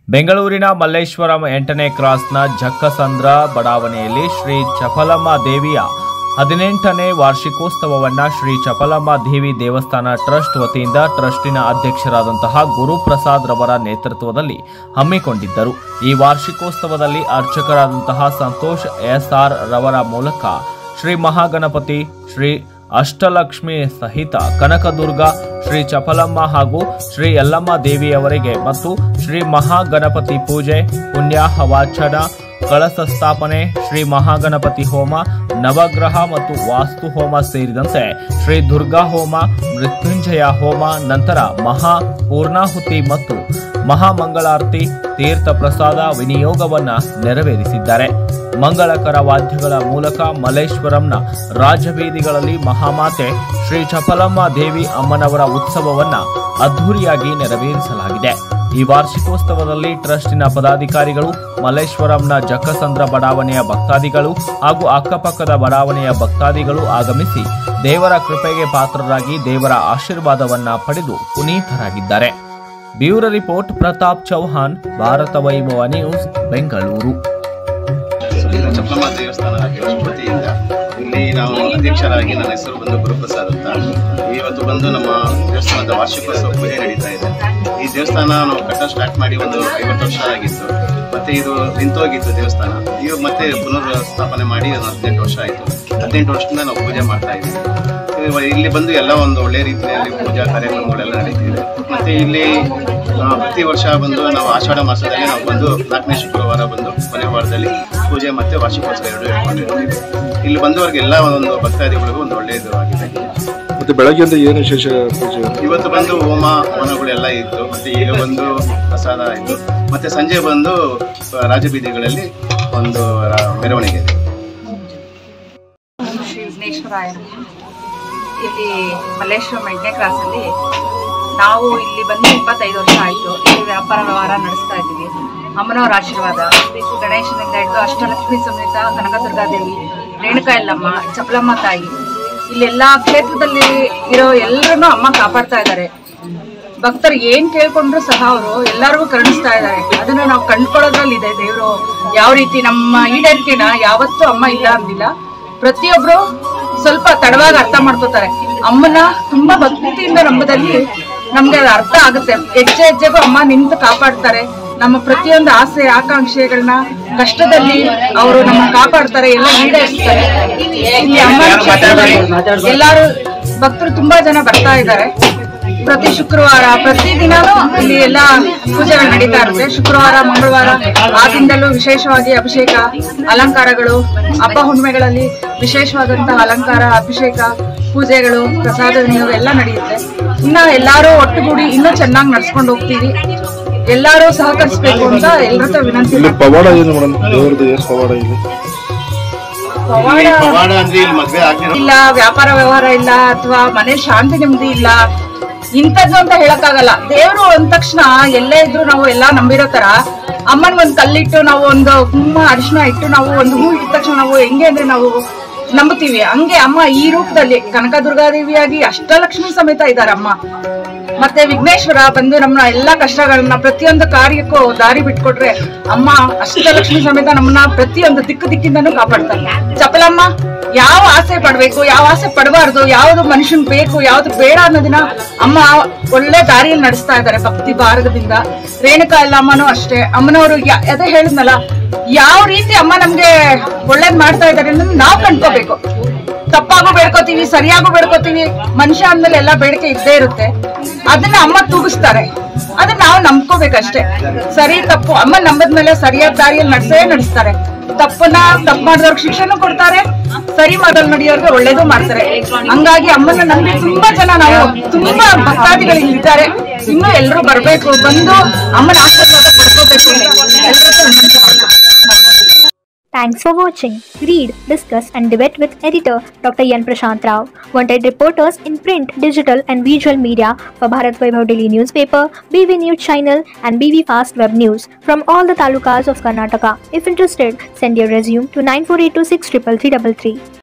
ಬೆಂಗಳೂರಿನ ಮಲ್ಲೇಶ್ವರಂ ಎಂಟನೇ ಕ್ರಾಸ್ನ ಜಕ್ಕಸಂದ್ರ ಬಡಾವಣೆಯಲ್ಲಿ ಶ್ರೀ ಚಪಲಮ್ಮ ದೇವಿಯ ಹದಿನೆಂಟನೇ ವಾರ್ಷಿಕೋತ್ಸವವನ್ನ ಶ್ರೀ ಚಪಲಮ್ಮ ದೇವಿ ದೇವಸ್ಥಾನ ಟ್ರಸ್ಟ್ ವತಿಯಿಂದ ಟ್ರಸ್ಟಿನ ಅಧ್ಯಕ್ಷರಾದಂತಹ ಗುರುಪ್ರಸಾದ್ ರವರ ನೇತೃತ್ವದಲ್ಲಿ ಹಮ್ಮಿಕೊಂಡಿದ್ದರು ಈ ವಾರ್ಷಿಕೋತ್ಸವದಲ್ಲಿ ಅರ್ಚಕರಾದಂತಹ ಸಂತೋಷ್ ಎಸ್ಆರ್ ರವರ ಮೂಲಕ ಶ್ರೀ ಮಹಾಗಣಪತಿ ಶ್ರೀ ಅಷ್ಟಲಕ್ಷ್ಮಿ ಸಹಿತ ಕನಕದುರ್ಗ ಶ್ರೀ ಚಪಲಮ್ಮ ಹಾಗೂ ಶ್ರೀ ಯಲ್ಲಮ್ಮ ದೇವಿಯವರಿಗೆ ಮತ್ತು ಶ್ರೀ ಮಹಾಗಣಪತಿ ಪೂಜೆ ಪುಣ್ಯಾಹ ವಾಚನ ಕಳಸ ಸ್ಥಾಪನೆ ಶ್ರೀ ಮಹಾಗಣಪತಿ ಹೋಮ ನವಗ್ರಹ ಮತ್ತು ವಾಸ್ತು ಹೋಮ ಸೇರಿದಂತೆ ಶ್ರೀ ದುರ್ಗಾ ಹೋಮ ಮೃತ್ಯುಂಜಯ ಹೋಮ ನಂತರ ಮಹಾ ಪೂರ್ಣಾಹುತಿ ಮತ್ತು ಮಹಾಮಂಗಳಾರತಿ ತೀರ್ಥ ಪ್ರಸಾದ ವಿನಿಯೋಗವನ್ನ ನೆರವೇರಿಸಿದ್ದಾರೆ ಮಂಗಳಕರ ವಾದ್ಯಗಳ ಮೂಲಕ ಮಲ್ಲೇಶ್ವರಂನ ರಾಜಬೀದಿಗಳಲ್ಲಿ ಮಹಾಮಾತೆ ಶ್ರೀ ಚಪಲಮ್ಮ ದೇವಿ ಅಮ್ಮನವರ ಉತ್ಸವವನ್ನ ಅದ್ಧೂರಿಯಾಗಿ ನೆರವೇರಿಸಲಾಗಿದೆ ಈ ವಾರ್ಷಿಕೋತ್ಸವದಲ್ಲಿ ಟ್ರಸ್ಟಿನ ಪದಾಧಿಕಾರಿಗಳು ಮಲ್ಲೇಶ್ವರಂನ ಜಕ್ಕಸಂದ್ರ ಬಡಾವಣೆಯ ಭಕ್ತಾದಿಗಳು ಹಾಗೂ ಅಕ್ಕಪಕ್ಕದ ಬಡಾವಣೆಯ ಭಕ್ತಾದಿಗಳು ಆಗಮಿಸಿ ದೇವರ ಕೃಪೆಗೆ ಪಾತ್ರರಾಗಿ ದೇವರ ಆಶೀರ್ವಾದವನ್ನ ಪಡೆದು ಪುನೀತರಾಗಿದ್ದಾರೆ bureau report Pratap Chauhan Bharata Vaibhava news Bengaluru ಸುಲೀಲ ಚಪ್ಪಮ್ಮ ದೇವಸ್ಥಾನ ಟ್ರಸ್ಟ್ ವತಿಯಿಂದ ಇಲ್ಲಿ ನಾವು ಅಧ್ಯಕ್ಷರಾಗಿ ನನ್ನ ಹೆಸರು ಬಂದು ಗುರುಪ್ರಸಾದ್ ಅಂತ ಇವತ್ತು ಬಂದು ನಮ್ಮ ದೇವಸ್ಥಾನದ ವಾರ್ಷಿಕೋತ್ಸವ ಪೂಜೆ ನಡೀತಾ ಇದೆ ಈ ದೇವಸ್ಥಾನ ನಾವು ಕಟ್ಟ ಸ್ಟಾರ್ಟ್ ಮಾಡಿ ಒಂದು ಐವತ್ತು ವರ್ಷ ಆಗಿತ್ತು ಮತ್ತೆ ಇದು ನಿಂತೋಗಿತ್ತು ದೇವಸ್ಥಾನ ಈಗ ಮತ್ತೆ ಪುನರ್ ಸ್ಥಾಪನೆ ಮಾಡಿ ಒಂದು ಹದಿನೆಂಟು ವರ್ಷ ಆಯಿತು ಹದಿನೆಂಟು ವರ್ಷದಿಂದ ನಾವು ಪೂಜೆ ಮಾಡ್ತಾ ಇದ್ದೀವಿ ಇವ- ಇಲ್ಲಿ ಬಂದು ಎಲ್ಲ ಒಂದು ಒಳ್ಳೆ ರೀತಿಯಲ್ಲಿ ಪೂಜಾ ಕಾರ್ಯಕ್ರಮಗಳೆಲ್ಲ ನಡೀತಿದೆ ಮತ್ತೆ ಇಲ್ಲಿ ಆ, ಪ್ರತಿ ವರ್ಷ ಬಂದು ನಾವು ಆಷಾಢ ಮಾಸದಲ್ಲಿ ನಾವು ಬಂದು ನಾಲ್ಕನೇ ಶುಕ್ರವಾರ ಬಂದು ಕೊನೆ ವಾರದಲ್ಲಿ ಪೂಜೆ ಮತ್ತೆ ವಾರ್ಷಿಕೋತ್ಸವ ಎರಡು ಇಟ್ಕೊಂಡಿರ್ತೀವಿ ಇಲ್ಲಿ ಬಂದವರಿಗೆಲ್ಲ ಒಂದು ಭಕ್ತಾದಿಗಳಿಗೂ ಒಂದು ಒಳ್ಳೆಯದು ಆಗಿದೆ ಮತ್ತೆ ಬೆಳಗ್ಗೆಯಿಂದ ಏನು ವಿಶೇಷ ಪೂಜೆ ಇವತ್ತು ಬಂದು ಹೋಮ ಹವನಗಳೆಲ್ಲ ಇತ್ತು ಮತ್ತೆ ಈಗ ಬಂದು ಪ್ರಸಾದ ಆಯಿತು ಮತ್ತೆ ಸಂಜೆ ಬಂದು ಆ, ರಾಜಬೀದಿಗಳಲ್ಲಿ ಒಂದು ರಾ- ಮೆರವಣಿಗೆ ಇದೆ ಶ್ರೀ ವಿಘ್ನೇಶ್ವರಾಯ ಇಲ್ಲಿ ಮಲ್ಲೇಶ್ವರಂ ಎಂಟನೇ ಕ್ಲಾಸಲ್ಲಿ ನಾವು ಇಲ್ಲಿ ಬಂದು ಇಪ್ಪತ್ತೈದು ವರ್ಷ ಆಯಿತು ಇಲ್ಲಿ ವ್ಯಾಪಾರ ವ್ಯವಹಾರ ನಡೆಸ್ತಾ ಇದ್ದೀವಿ ಅಮ್ಮನವರ ಆಶೀರ್ವಾದ ಗಣೇಶನಿಂದ ಹಿಡಿದು ಅಷ್ಟಲಕ್ಷ್ಮಿ ಸಮೇತ ಕನಕದುರ್ಗಾದೇವಿ ರೇಣುಕಾ ಯಲ್ಲಮ್ಮ ಚಪಲಮ್ಮ ತಾಯಿ ಇಲ್ಲೆಲ್ಲ ಕ್ಷೇತ್ರದಲ್ಲಿ ಇರೋ ಎಲ್ಲರನ್ನೂ ಅಮ್ಮ ಕಾಪಾಡ್ತಾ ಇದ್ದಾರೆ ಭಕ್ತರು ಏನ್ ಕೇಳ್ಕೊಂಡ್ರು ಸಹ ಅವರು ಎಲ್ಲರಿಗೂ ಕರುಣಿಸ್ತಾ ಇದ್ದಾರೆ ಅದನ್ನ ನಾವು ಕಂಡ್ಕೊಳ್ಳೋದ್ರಲ್ಲಿ ಇದೆ ದೇವರು ಯಾವ ರೀತಿ ನಮ್ಮ ಈಡೇರಿಕೆನ ಯಾವತ್ತೂ ಅಮ್ಮ ಇಲ್ಲ ಅಂದಿಲ್ಲ ಪ್ರತಿಯೊಬ್ರು ಸ್ವಲ್ಪ ತಡವಾಗಿ ಅರ್ಥ ಮಾಡ್ಕೋತಾರೆ ಅಮ್ಮನ ತುಂಬಾ ಭಕ್ತಿಯಿಂದ ನಂಬದಲ್ಲಿ ನಮ್ಗೆ ಅದು ಅರ್ಥ ಆಗುತ್ತೆ ಹೆಜ್ಜೆ ಹೆಜ್ಜೆಗೂ ಅಮ್ಮ ನಿಂತು ಕಾಪಾಡ್ತಾರೆ ನಮ್ಮ ಪ್ರತಿಯೊಂದು ಆಸೆ ಆಕಾಂಕ್ಷೆಗಳನ್ನ ಕಷ್ಟದಲ್ಲಿ ಅವರು ನಮ್ಮ ಕಾಪಾಡ್ತಾರೆ ಎಲ್ಲ ಈಡೇರಿಸ್ತಾರೆ ಇಲ್ಲಿ ಅಮ್ಮ ಎಲ್ಲಾರು ಭಕ್ತರು ತುಂಬಾ ಜನ ಬರ್ತಾ ಇದ್ದಾರೆ ಪ್ರತಿ ಶುಕ್ರವಾರ ಪ್ರತಿ ದಿನಾನು ಇಲ್ಲಿ ಎಲ್ಲ ಪೂಜೆಗಳು ನಡೀತಾ ಇರುತ್ತೆ ಶುಕ್ರವಾರ ಮಂಗಳವಾರ ಆ ದಿನದಲ್ಲೂ ವಿಶೇಷವಾಗಿ ಅಭಿಷೇಕ ಅಲಂಕಾರಗಳು ಹಬ್ಬ ಹುಣ್ಣಿಮೆಗಳಲ್ಲಿ ವಿಶೇಷವಾದಂತಹ ಅಲಂಕಾರ ಅಭಿಷೇಕ ಪೂಜೆಗಳು ಪ್ರಸಾದ ವಿನಿಯೋಗ ಎಲ್ಲ ನಡೆಯುತ್ತೆ ಇನ್ನ ಎಲ್ಲಾರು ಒಟ್ಟುಗೂಡಿ ಇನ್ನೂ ಚೆನ್ನಾಗಿ ನಡ್ಸ್ಕೊಂಡು ಹೋಗ್ತೀವಿ ಎಲ್ಲಾರು ಸಹಕರಿಸ್ಬೇಕು ಅಂತ ಎಲ್ಲರ ಹತ್ರ ವಿನಂತಿ ಇಲ್ಲಿ ಪವಾಡ ಏನು ಮೇಡಮ್ ದೇವ್ರದ್ದು ಏನು ಪವಾಡ ಇಲ್ಲಿ ಪವಾಡ ಪವಾಡ ಅಂದ್ರೆ ಇಲ್ಲಿ ಮದ್ವೆ ಆಗಿರೋ ಇಲ್ಲ ವ್ಯಾಪಾರ ವ್ಯವಹಾರ ಇಲ್ಲ ಅಥವಾ ಮನೆ ಶಾಂತಿ ನೆಮ್ಮದಿ ಇಲ್ಲ ಇಂಥದ್ದು ಅಂತ ಹೇಳಕ್ಕಾಗಲ್ಲ ದೇವ್ರು ಅಂದ ತಕ್ಷಣ ಎಲ್ಲೇ ಇದ್ರು ನಾವು ಎಲ್ಲಾ ನಂಬಿರೋ ತರ ಅಮ್ಮನ್ ಒಂದ್ ಕಲ್ಲಿಟ್ಟು ನಾವು ಒಂದು ಕುಂಕುಮ ಅರಿಶಿನ ಇಟ್ಟು ನಾವು ಒಂದು ಹೂ ಇಟ್ಟ ತಕ್ಷಣ ನಾವು ಹೆಂಗೆ ಅಂದ್ರೆ ನಾವು ನಂಬುತ್ತೀವಿ ಹಂಗೆ ಅಮ್ಮ ಈ ರೂಪದಲ್ಲಿ ಕನಕದುರ್ಗಾದೇವಿಯಾಗಿ ಅಷ್ಟಲಕ್ಷ್ಮಿ ಸಮೇತ ಇದ್ದಾರೆ ಅಮ್ಮ ಮತ್ತೆ ವಿಘ್ನೇಶ್ವರ ಬಂದು ನಮ್ಮ ಎಲ್ಲಾ ಕಷ್ಟಗಳನ್ನ ಪ್ರತಿಯೊಂದು ಕಾರ್ಯಕ್ಕೂ ದಾರಿ ಬಿಟ್ಕೊಟ್ರೆ ಅಮ್ಮ ಅಷ್ಟಲಕ್ಷ್ಮಿ ಸಮೇತ ನಮ್ಮನ್ನ ಪ್ರತಿಯೊಂದು ದಿಕ್ಕು ದಿಕ್ಕಿಂದನೂ ಕಾಪಾಡ್ತಾರೆ ಚಪಲಮ್ಮ ಯಾವ ಆಸೆ ಪಡ್ಬೇಕು ಯಾವ ಆಸೆ ಪಡಬಾರ್ದು ಯಾವ್ದು ಮನುಷ್ಯನ್ ಬೇಕು ಯಾವ್ದು ಬೇಡ ಅನ್ನೋದನ್ನ ಅಮ್ಮ ಒಳ್ಳೆ ದಾರಿಯಲ್ಲಿ ನಡೆಸ್ತಾ ಇದ್ದಾರೆ ಭಕ್ತಿ ಭಾರತದಿಂದ ರೇಣುಕಾ ಎಲ್ಲ ಅಮ್ಮನೂ ಅಷ್ಟೇ ಅಮ್ಮನವರು ಯಾ- ಅದೇ ಹೇಳಿದ್ನಲ್ಲ ಯಾವ ರೀತಿ ಅಮ್ಮ ನಮ್ಗೆ ಒಳ್ಳೇದ್ ಮಾಡ್ತಾ ಇದ್ದಾರೆ ಅನ್ನೋದನ್ನ ನಾವು ಕಂಡ್ಕೋಬೇಕು ತಪ್ಪಾಗೂ ಬೇಡ್ಕೋತೀವಿ ಸರಿಯಾಗೂ ಬೇಡ್ಕೋತೀವಿ ಮನುಷ್ಯ ಅಂದ್ಮೇಲೆ ಎಲ್ಲ ಬೇಡಿಕೆ ಇದ್ದೇ ಇರುತ್ತೆ ಅದನ್ನ ಅಮ್ಮ ತೂಗಿಸ್ತಾರೆ ಅದನ್ನ ನಾವು ನಂಬ್ಕೋಬೇಕಷ್ಟೇ ಸರಿ ತಪ್ಪು ಅಮ್ಮ ನಂಬದ್ಮೇಲೆ ಸರಿಯಾದ ದಾರಿಯಲ್ಲಿ ನಡೆಸೇ ನಡೆಸ್ತಾರೆ ತಪ್ಪನ್ನ ತಪ್ಪು ಮಾಡಿದವ್ರಿಗೆ ಶಿಕ್ಷೆನೂ ಕೊಡ್ತಾರೆ ಸರಿ ಮೊದಲು ನಡೆಯೋರ್ಗೆ ಒಳ್ಳೇದು ಮಾಡ್ತಾರೆ ಹಂಗಾಗಿ ಅಮ್ಮನ ನಂಬಿ ತುಂಬಾ ಜನ ನಾವು ತುಂಬಾ ಭಕ್ತಾದಿಗಳು ಇಲ್ಲಿದ್ದಾರೆ ಇನ್ನೂ ಎಲ್ಲರೂ ಬರ್ಬೇಕು ಬಂದು ಅಮ್ಮನ ಆಶೀರ್ವಾದ ಪಡ್ಕೋಬೇಕು ಎಲ್ಲರೂ ವಿನಂತಿ ಮಾಡ್ತೀನಿ. Thanks for watching. Read, discuss, and debate with editor Dr. Yan Prashant Rao. Wanted reporters in print, digital, and visual media for Bharat Vaibhav Daily Newspaper, BV News Channel, and BV Fast Web News from all the talukas of Karnataka. If interested, send your resume to 9482633333.